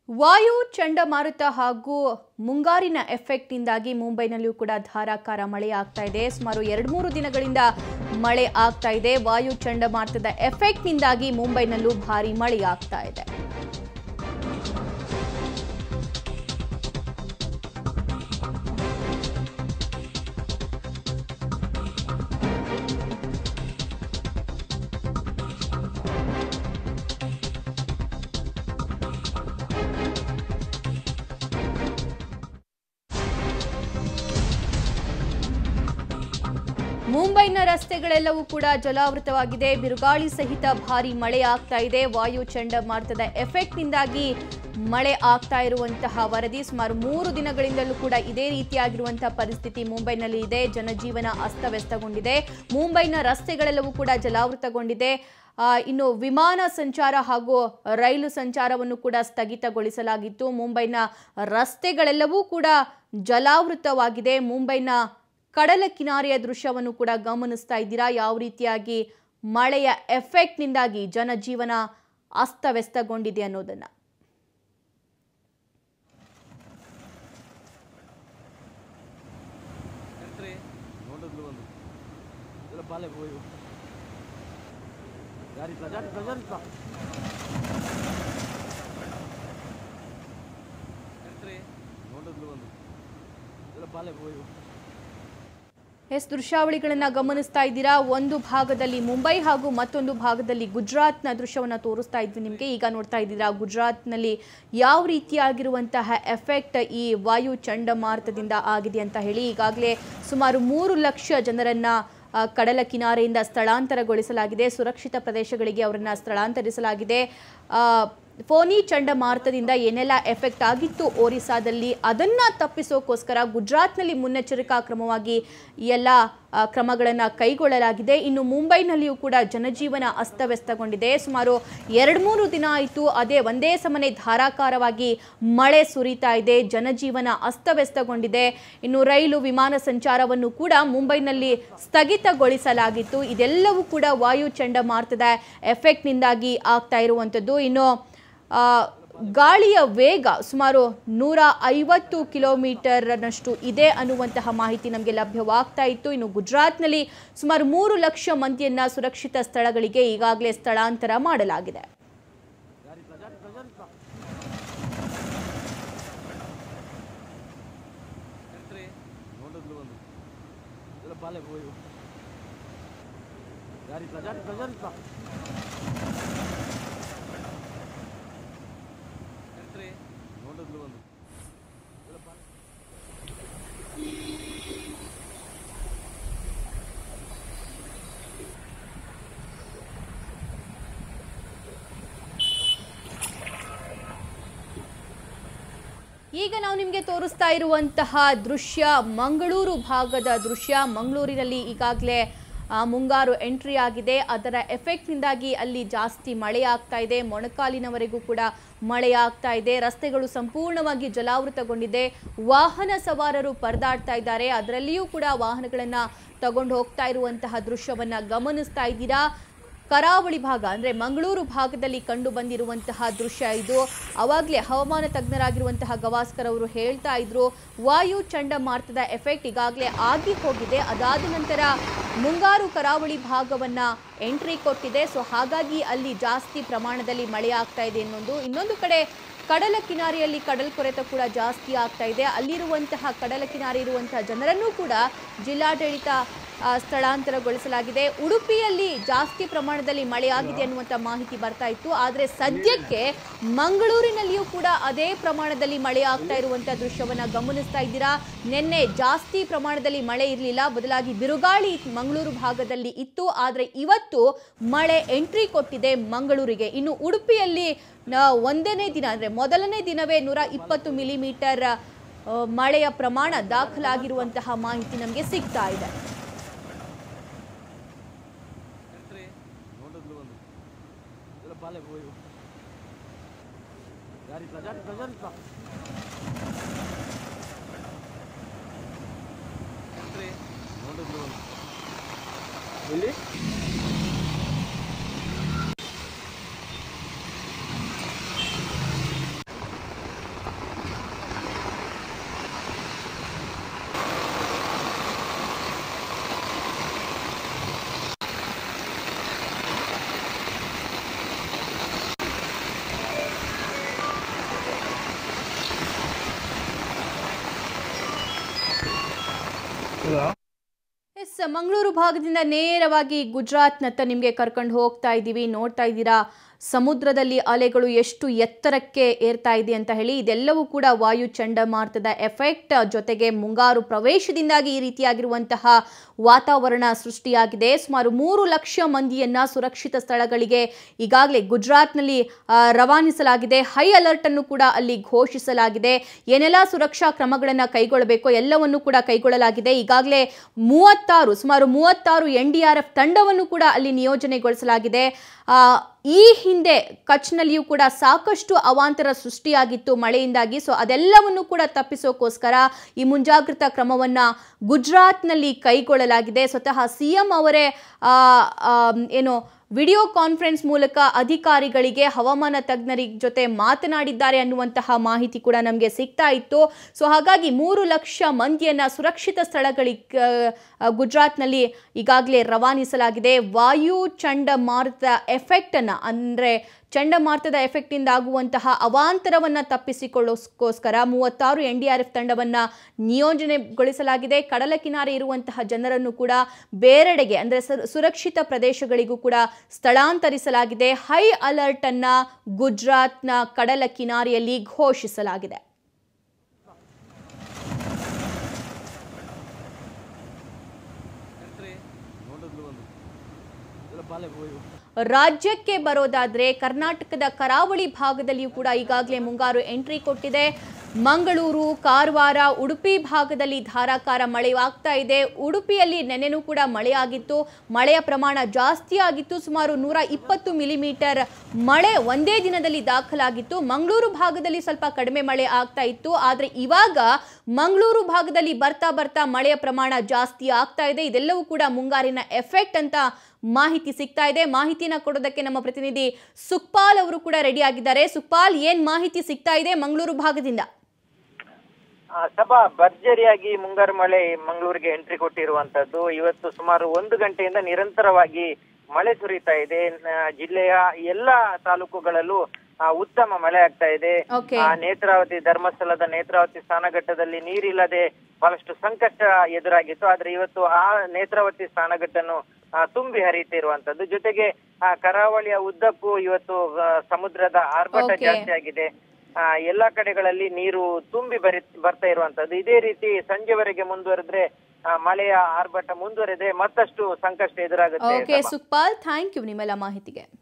ವಾಯು ಚಂಡಮಾರುತ ಹಾಗೂ ಮುಂಗಾರಿನ ಎಫೆಕ್ಟ್ನಿಂದಾಗಿ ಮುಂಬೈನಲ್ಲಿಯೂ ಕೂಡ ಧಾರಾಕಾರ ಮಳೆ ಆಗ್ತಾ ಇದೆ ಸುಮಾರು ಎರಡು ಮೂರು ದಿನಗಳಿಂದ ಮಳೆ ಆಗ್ತಾ ಇದೆ ವಾಯು ಚಂಡಮಾರುತದ ಎಫೆಕ್ಟ್ನಿಂದಾಗಿ ಮುಂಬೈನಲ್ಲೂ ಭಾರಿ ಮಳೆ ಆಗ್ತಾ ಇದೆ ಮುಂಬೈನ ರಸ್ತೆಗಳೆಲ್ಲವೂ ಕೂಡ ಜಲಾವೃತವಾಗಿದೆ ಬಿರುಗಾಳಿ ಸಹಿತ ಭಾರಿ ಮಳೆ ಆಗ್ತಾ ಇದೆ ವಾಯು ಚಂಡಮಾರುತದ ಎಫೆಕ್ಟ್ನಿಂದಾಗಿ ಮಳೆ ಆಗ್ತಾ ಇರುವಂತಹ ವರದಿ ಸುಮಾರು ಮೂರು ದಿನಗಳಿಂದಲೂ ಕೂಡ ಇದೇ ರೀತಿಯಾಗಿರುವಂತಹ ಪರಿಸ್ಥಿತಿ ಮುಂಬೈನಲ್ಲಿ ಇದೆ ಜನಜೀವನ ಅಸ್ತವ್ಯಸ್ತಗೊಂಡಿದೆ ಮುಂಬೈನ ರಸ್ತೆಗಳೆಲ್ಲವೂ ಕೂಡ ಜಲಾವೃತಗೊಂಡಿದೆ ಆ, ಇನ್ನು ವಿಮಾನ ಸಂಚಾರ ಹಾಗೂ ರೈಲು ಸಂಚಾರವನ್ನು ಕೂಡ ಸ್ಥಗಿತಗೊಳಿಸಲಾಗಿತ್ತು ಮುಂಬೈನ ರಸ್ತೆಗಳೆಲ್ಲವೂ ಕೂಡ ಜಲಾವೃತವಾಗಿದೆ ಮುಂಬೈನ ಕಡಲ ಕಿನಾರೆಯ ದೃಶ್ಯವನ್ನು ಕೂಡ ಗಮನಿಸ್ತಾ ಇದ್ದೀರಾ ಯಾವ ರೀತಿಯಾಗಿ ಮಳೆಯ ಎಫೆಕ್ಟ್ನಿಂದಾಗಿ ಜನಜೀವನ ಅಸ್ತವ್ಯಸ್ತಗೊಂಡಿದೆ ಅನ್ನೋದನ್ನ ಎಂಟ್ರಿ ನೋಡಿದ್ಲು ಒಂದು ಎಲ್ಲ ಬಾಲೆ ಹೋಯು ಜಾರಿತ್ಲ ಜಾರಿತ್ಲ ಜಾರಿತ್ಲ ಎಂಟ್ರಿ ನೋಡಿದ್ಲು ಒಂದು ಎಲ್ಲ ಬಾಲೆ ಹೋಯು ಎಸ್ ದೃಶ್ಯಾವಳಿಗಳನ್ನ ಗಮನಿಸ್ತಾ ಇದ್ದೀರಾ ಒಂದು ಭಾಗದಲ್ಲಿ ಮುಂಬೈ ಹಾಗೂ ಮತ್ತೊಂದು ಭಾಗದಲ್ಲಿ ಗುಜರಾತ್ನ ದೃಶ್ಯವನ್ನ ತೋರಿಸ್ತಾ ಇದ್ವಿ ನಿಮಗೆ ಈಗ ನೋಡ್ತಾ ಇದ್ದೀರಾ ಗುಜರಾತ್ನಲ್ಲಿ ಯಾವ ರೀತಿಯಾಗಿರುವಂತಹ ಎಫೆಕ್ಟ್ ಈ ವಾಯು ಚಂಡಮಾರುತದಿಂದ ಆಗಿದೆ ಅಂತ ಹೇಳಿ ಈಗಾಗಲೇ ಸುಮಾರು ಮೂರು ಲಕ್ಷ ಜನರನ್ನ ಆ, ಕಡಲ ಕಿನಾರೆಯಿಂದ ಸ್ಥಳಾಂತರಗೊಳಿಸಲಾಗಿದೆ ಸುರಕ್ಷಿತ ಪ್ರದೇಶಗಳಿಗೆ ಅವರನ್ನ ಸ್ಥಳಾಂತರಿಸಲಾಗಿದೆ ಆ, ಫೋನಿ ಚಂಡಮಾರುತದಿಂದ ಏನೆಲ್ಲ ಎಫೆಕ್ಟ್ ಆಗಿತ್ತು ಒರಿಸ್ಸಾದಲ್ಲಿ ಅದನ್ನ ತಪ್ಪಿಸೋಕೋಸ್ಕರ ಗುಜರಾತ್ನಲ್ಲಿ ಮುನ್ನೆಚ್ಚರಿಕಾ ಕ್ರಮವಾಗಿ ಈ ಎಲ್ಲ ಆ, ಕ್ರಮಗಳನ್ನು ಕೈಗೊಳ್ಳಲಾಗಿದೆ ಇನ್ನು ಮುಂಬೈನಲ್ಲಿಯೂ ಕೂಡ ಜನಜೀವನ ಅಸ್ತವ್ಯಸ್ತಗೊಂಡಿದೆ ಸುಮಾರು ಎರಡು ಮೂರು ದಿನ ಆಯಿತು ಅದೇ ಒಂದೇ ಸಮನೆ ಧಾರಾಕಾರವಾಗಿ ಮಳೆ ಸುರಿತಾ ಇದೆ ಜನಜೀವನ ಅಸ್ತವ್ಯಸ್ತಗೊಂಡಿದೆ ಇನ್ನು ರೈಲು ವಿಮಾನ ಸಂಚಾರವನ್ನು ಕೂಡ ಮುಂಬೈನಲ್ಲಿ ಸ್ಥಗಿತಗೊಳಿಸಲಾಗಿತ್ತು ಇದೆಲ್ಲವೂ ಕೂಡ ವಾಯು ಚಂಡಮಾರುತದ ಎಫೆಕ್ಟ್ನಿಂದಾಗಿ ಆಗ್ತಾ ಇರುವಂಥದ್ದು ಇನ್ನು ಆ, ಗಾಳಿಯ ವೇಗ ಸುಮಾರು ನೂರ ಐವತ್ತು ಕಿಲೋಮೀಟರ್ನಷ್ಟು ಇದೆ ಅನ್ನುವಂತಹ ಮಾಹಿತಿ ನಮಗೆ ಲಭ್ಯವಾಗ್ತಾ ಇತ್ತು ಇನ್ನು ಗುಜರಾತ್ನಲ್ಲಿ ಸುಮಾರು ಮೂರು ಲಕ್ಷ ಮಂದಿಯನ್ನ ಸುರಕ್ಷಿತ ಸ್ಥಳಗಳಿಗೆ ಈಗಾಗಲೇ ಸ್ಥಳಾಂತರ ಮಾಡಲಾಗಿದೆ ಜಾರಿತ್ಲ ಜಾರಿತ್ಲ ಜಾರಿತ್ಲ ಎಂಟ್ರಿ ನೋಡಿದ್ಲು ಒಂದು ಎಲ್ಲ ಬಾಲೆ ಹೋಯು ಜಾರಿತ್ಲ ಜಾರಿತ್ಲ ಜಾರಿತ್ಲ ಎಂಟ್ರಿ ನೋಡಿದ್ಲು ಒಂದು ಎಲ್ಲ ಬಾಲೆ ಈಗ ನಾವು ನಿಮಗೆ ತೋರಿಸ್ತಾ ಇರುವಂತಹ ದೃಶ್ಯ ಮಂಗಳೂರು ಭಾಗದ ದೃಶ್ಯ ಮಂಗಳೂರಿನಲ್ಲಿ ಈಗಾಗಲೇ ಆ, ಮುಂಗಾರು ಎಂಟ್ರಿ ಆಗಿದೆ ಅದರ ಎಫೆಕ್ಟ್ನಿಂದಾಗಿ ಅಲ್ಲಿ ಜಾಸ್ತಿ ಮಳೆ ಆಗ್ತಾ ಇದೆ ಮೊಣಕಾಲಿನವರೆಗೂ ಕೂಡ ಮಳೆ ಆಗ್ತಾ ಇದೆ ರಸ್ತೆಗಳು ಸಂಪೂರ್ಣವಾಗಿ ಜಲಾವೃತಗೊಂಡಿದೆ ವಾಹನ ಸವಾರರು ಪರದಾಡ್ತಾ ಇದ್ದಾರೆ ಅದರಲ್ಲಿಯೂ ಕೂಡ ವಾಹನಗಳನ್ನು ತಗೊಂಡು ಹೋಗ್ತಾ ಇರುವಂತಹ ದೃಶ್ಯವನ್ನ ಗಮನಿಸ್ತಾ ಇದ್ದೀರಾ ಕರಾವಳಿ ಭಾಗ ಅಂದರೆ ಮಂಗಳೂರು ಭಾಗದಲ್ಲಿ ಕಂಡು ಬಂದಿರುವಂತಹ ದೃಶ್ಯ ಇದು ಅವಾಗಲೇ ಹವಾಮಾನ ತಜ್ಞರಾಗಿರುವಂತಹ ಗವಾಸ್ಕರ್ ಅವರು ಹೇಳ್ತಾ ಇದ್ರು ವಾಯು ಚಂಡಮಾರುತದ ಎಫೆಕ್ಟ್ ಈಗಾಗಲೇ ಆಗಿ ಹೋಗಿದೆ ಅದಾದ ನಂತರ ಮುಂಗಾರು ಕರಾವಳಿ ಭಾಗವನ್ನ ಎಂಟ್ರಿ ಕೊಟ್ಟಿದೆ ಸೊ ಹಾಗಾಗಿ ಅಲ್ಲಿ ಜಾಸ್ತಿ ಪ್ರಮಾಣದಲ್ಲಿ ಮಳೆ ಆಗ್ತಾ ಇದೆ ಇನ್ನೊಂದು ಇನ್ನೊಂದು ಕಡೆ ಕಡಲ ಕಿನಾರೆಯಲ್ಲಿ ಕಡಲ್ ಕೊರೆತ ಕೂಡ ಜಾಸ್ತಿ ಆಗ್ತಾ ಇದೆ ಅಲ್ಲಿರುವಂತಹ ಕಡಲ ಕಿನಾರೆ ಇರುವಂತಹ ಜನರನ್ನೂ ಕೂಡ ಜಿಲ್ಲಾಡಳಿತ ಆ, ಸ್ಥಳಾಂತರಗೊಳಿಸಲಾಗಿದೆ ಉಡುಪಿಯಲ್ಲಿ ಜಾಸ್ತಿ ಪ್ರಮಾಣದಲ್ಲಿ ಮಳೆ ಆಗಿದೆ ಅನ್ನುವಂಥ ಮಾಹಿತಿ ಬರ್ತಾ ಇತ್ತು ಆದರೆ ಸದ್ಯಕ್ಕೆ ಮಂಗಳೂರಿನಲ್ಲಿಯೂ ಕೂಡ ಅದೇ ಪ್ರಮಾಣದಲ್ಲಿ ಮಳೆ ಆಗ್ತಾ ಇರುವಂಥ ದೃಶ್ಯವನ್ನ ಗಮನಿಸ್ತಾ ಇದ್ದೀರಾ ನಿನ್ನೆ ಜಾಸ್ತಿ ಪ್ರಮಾಣದಲ್ಲಿ ಮಳೆ ಇರಲಿಲ್ಲ ಬದಲಾಗಿ ಬಿರುಗಾಳಿ ಮಂಗಳೂರು ಭಾಗದಲ್ಲಿ ಇತ್ತು ಆದರೆ ಇವತ್ತು ಮಳೆ ಎಂಟ್ರಿ ಕೊಟ್ಟಿದೆ ಮಂಗಳೂರಿಗೆ ಇನ್ನು ಉಡುಪಿಯಲ್ಲಿ ನ- ಒಂದನೇ ದಿನ ಅಂದರೆ ಮೊದಲನೇ ದಿನವೇ ನೂರ ಇಪ್ಪತ್ತು ಮಿಲಿಮೀಟರ್ ಆ, ಮಳೆಯ ಪ್ರಮಾಣ ದಾಖಲಾಗಿರುವಂತಹ ಮಾಹಿತಿ ನಮಗೆ ಸಿಗ್ತಾ ಇದೆ ಎಂಟ್ರಿ ನೋಡಿದ್ಲು ಒಂದು ಎಲ್ಲ ಬಾಲೆ ಹೋಯು ಜಾರಿತ್ಲ ಜಾರಿತ್ಲ ಜಾರಿತ್ಲ ಎಂಟ್ರಿ ನೋಡಿದ್ಲು ಒಂದು ಎಲ್ಲಿ ಹೌದಾ ಎಸ್ ಮಂಗಳೂರು ಭಾಗದಿಂದ ನೇರವಾಗಿ ಗುಜರಾತ್ನತ್ತ ನಿಮಗೆ ಕರ್ಕೊಂಡು ಹೋಗ್ತಾ ಇದ್ದೀವಿ ನೋಡ್ತಾ ಇದ್ದೀರಾ ಸಮುದ್ರದಲ್ಲಿ ಅಲೆಗಳು ಎಷ್ಟು ಎತ್ತರಕ್ಕೆ ಏರ್ತಾ ಇದೆ ಅಂತ ಹೇಳಿ ಇದೆಲ್ಲವೂ ಕೂಡ ವಾಯು ಚಂಡಮಾರುತದ ಎಫೆಕ್ಟ್ ಜೊತೆಗೆ ಮುಂಗಾರು ಪ್ರವೇಶದಿಂದಾಗಿ ಈ ರೀತಿಯಾಗಿರುವಂತಹ ವಾತಾವರಣ ಸೃಷ್ಟಿಯಾಗಿದೆ ಸುಮಾರು ಮೂರು ಲಕ್ಷ ಮಂದಿಯನ್ನ ಸುರಕ್ಷಿತ ಸ್ಥಳಗಳಿಗೆ ಈಗಾಗಲೇ ಗುಜರಾತ್ನಲ್ಲಿ ಆ, ರವಾನಿಸಲಾಗಿದೆ ಹೈ ಅಲರ್ಟ್ ಅನ್ನು ಕೂಡ ಅಲ್ಲಿ ಘೋಷಿಸಲಾಗಿದೆ ಏನೆಲ್ಲ ಸುರಕ್ಷಾ ಕ್ರಮಗಳನ್ನು ಕೈಗೊಳ್ಳಬೇಕು ಎಲ್ಲವನ್ನು ಕೂಡ ಕೈಗೊಳ್ಳಲಾಗಿದೆ ಈಗಾಗಲೇ ಮೂವತ್ತಾರು ಸುಮಾರು ಮೂವತ್ತಾರು ಎನ್ ಡಿ ಆರ್ ಎಫ್ ತಂಡವನ್ನು ಕೂಡ ಅಲ್ಲಿ ನಿಯೋಜನೆಗೊಳಿಸಲಾಗಿದೆ ಆ, ಈ ಹಿಂದೆ ಕಚ್ನಲ್ಲಿಯೂ ಕೂಡ ಸಾಕಷ್ಟು ಅವಾಂತರ ಸೃಷ್ಟಿಯಾಗಿತ್ತು ಮಳೆಯಿಂದಾಗಿ ಸೊ ಅದೆಲ್ಲವನ್ನು ಕೂಡ ತಪ್ಪಿಸೋಕ್ಕೋಸ್ಕರ ಈ ಮುಂಜಾಗ್ರತಾ ಕ್ರಮವನ್ನ ಗುಜರಾತ್ನಲ್ಲಿ ಕೈಗೊಳ್ಳಲಾಗಿದೆ ಸ್ವತಃ ಸಿಎಂ ಅವರೇ ಆ, ಆ, ಏನು ವಿಡಿಯೋ ಕಾನ್ಫರೆನ್ಸ್ ಮೂಲಕ ಅಧಿಕಾರಿಗಳಿಗೆ ಹವಾಮಾನ ತಜ್ಞರ ಜೊತೆ ಮಾತನಾಡಿದ್ದಾರೆ ಅನ್ನುವಂತಹ ಮಾಹಿತಿ ಕೂಡ ನಮಗೆ ಸಿಗ್ತಾ ಇತ್ತು ಸೊ ಹಾಗಾಗಿ ಮೂರು ಲಕ್ಷ ಮಂದಿಯನ್ನ ಸುರಕ್ಷಿತ ಸ್ಥಳಗಳಿಗೆ ಆ, ಗುಜರಾತ್ನಲ್ಲಿ ಈಗಾಗಲೇ ರವಾನಿಸಲಾಗಿದೆ ವಾಯು ಚಂಡಮಾರುತ ಎಫೆಕ್ಟ್ ಅನ್ನ ಅಂದ್ರೆ ಚಂಡಮಾರುತದ ಎಫೆಕ್ಟಿಂದ ಆಗುವಂತಹ ಅವಾಂತರವನ್ನ ತಪ್ಪಿಸಿಕೊಳ್ಳೋಸ್ಕೋಸ್ಕರ ಮೂವತ್ತಾರು ಎನ್ ಡಿ ಆರ್ ಎಫ್ ತಂಡವನ್ನ ನಿಯೋಜನೆಗೊಳಿಸಲಾಗಿದೆ ಕಡಲ ಕಿನಾರೆ ಇರುವಂತಹ ಜನರನ್ನು ಕೂಡ ಬೇರೆಡೆಗೆ ಅಂದ್ರೆ ಸು- ಸುರಕ್ಷಿತ ಪ್ರದೇಶಗಳಿಗೂ ಕೂಡ ಸ್ಥಳಾಂತರಿಸಲಾಗಿದೆ ಹೈ ಅಲರ್ಟ್ ಅನ್ನ ಗುಜರಾತ್ನ ಕಡಲ ಕಿನಾರೆಯಲ್ಲಿ ಘೋಷಿಸಲಾಗಿದೆ ನೋಡಿದ್ಲು ಒಂದು ಎಲ್ಲ ಬಾಲೆ ಹೋಯ್ ರಾಜ್ಯಕ್ಕೆ ಬರೋದಾದ್ರೆ ಕರ್ನಾಟಕದ ಕರಾವಳಿ ಭಾಗದಲ್ಲಿಯೂ ಕೂಡ ಈಗಾಗಲೇ ಮುಂಗಾರು ಎಂಟ್ರಿ ಕೊಟ್ಟಿದೆ ಮಂಗಳೂರು ಕಾರವಾರ ಉಡುಪಿ ಭಾಗದಲ್ಲಿ ಧಾರಾಕಾರ ಮಳೆಯಾಗ್ತಾ ಇದೆ ಉಡುಪಿಯಲ್ಲಿ ನೆನೆನೂ ಕೂಡ ಮಳೆಯಾಗಿತ್ತು ಮಳೆಯ ಪ್ರಮಾಣ ಜಾಸ್ತಿ ಆಗಿತ್ತು ಸುಮಾರು ನೂರ ಇಪ್ಪತ್ತು ಮಿಲಿಮೀಟರ್ ಮಳೆ ಒಂದೇ ದಿನದಲ್ಲಿ ದಾಖಲಾಗಿತ್ತು ಮಂಗಳೂರು ಭಾಗದಲ್ಲಿ ಸ್ವಲ್ಪ ಕಡಿಮೆ ಮಳೆ ಆಗ್ತಾ ಇತ್ತು ಆದರೆ ಇವಾಗ ಮಂಗಳೂರು ಭಾಗದಲ್ಲಿ ಬರ್ತಾ ಬರ್ತಾ ಮಳೆಯ ಪ್ರಮಾಣ ಜಾಸ್ತಿ ಆಗ್ತಾ ಇದೆ ಇದೆಲ್ಲವೂ ಕೂಡ ಮುಂಗಾರಿನ ಎಫೆಕ್ಟ್ ಅಂತ ಮಾಹಿತಿ ಸಿಗ್ತಾ ಇದೆ ಮಾಹಿತಿನ ಕೊಡೋದಕ್ಕೆ ನಮ್ಮ ಪ್ರತಿನಿಧಿ ಸುಕ್ಪಾಲ್ ಅವರು ಕೂಡ ರೆಡಿ ಆಗಿದ್ದಾರೆ ಸುಕ್ಪಾಲ್ ಏನ್ ಮಾಹಿತಿ ಸಿಗ್ತಾ ಇದೆ ಮಂಗಳೂರು ಭಾಗದಿಂದ ಆ, ಸಭಾ ಭರ್ಜರಿಯಾಗಿ ಮುಂಗಾರು ಮಳೆ ಮಂಗಳೂರಿಗೆ ಎಂಟ್ರಿ ಕೊಟ್ಟಿರುವಂತದ್ದು ಇವತ್ತು ಸುಮಾರು ಒಂದು ಗಂಟೆಯಿಂದ ನಿರಂತರವಾಗಿ ಮಳೆ ಸುರಿತಾ ಇದೆ ನ- ಜಿಲ್ಲೆಯ ಎಲ್ಲಾ ತಾಲೂಕುಗಳಲ್ಲೂ ಆ, ಉತ್ತಮ ಮಳೆ ಆಗ್ತಾ ಇದೆ Okay. ಆ, ನೇತ್ರಾವತಿ ಧರ್ಮಸ್ಥಳದ ನೇತ್ರಾವತಿ ಸ್ನಾನಘಟ್ಟದಲ್ಲಿ ನೀರಿಲ್ಲದೆ ಬಹಳಷ್ಟು ಸಂಕಷ್ಟ ಎದುರಾಗಿತ್ತು ಆದ್ರೆ ಇವತ್ತು ಆ ನೇತ್ರಾವತಿ ಸ್ನಾನಘಟ್ಟನ್ನು ಆ, ತುಂಬಿ ಹರಿಯುತ್ತಿರುವಂತದ್ದು ಜೊತೆಗೆ ಆ ಕರಾವಳಿಯ ಉದ್ದಕ್ಕೂ ಇವತ್ತು ಆ, ಸಮುದ್ರದ ಆರ್ಭಟ Okay. ಜಾಸ್ತಿ ಆಗಿದೆ ಆ, ಎಲ್ಲಾ ಕಡೆಗಳಲ್ಲಿ ನೀರು ತುಂಬಿ ಬರಿ ಬರ್ತಾ ಇರುವಂತದ್ದು ಇದೇ ರೀತಿ ಸಂಜೆವರೆಗೆ ಮುಂದುವರೆದ್ರೆ ಆ, ಮಳೆಯ ಆರ್ಭಟ ಮುಂದುವರೆದ್ರೆ ಮತ್ತಷ್ಟು ಸಂಕಷ್ಟ ಎದುರಾಗುತ್ತೆ ಓಕೆ ಸಭಾ. ಸುಕ್ಪಾಲ್ ಥ್ಯಾಂಕ್ ಯು ನಿಮ್ಮೆಲ್ಲ ಮಾಹಿತಿಗೆ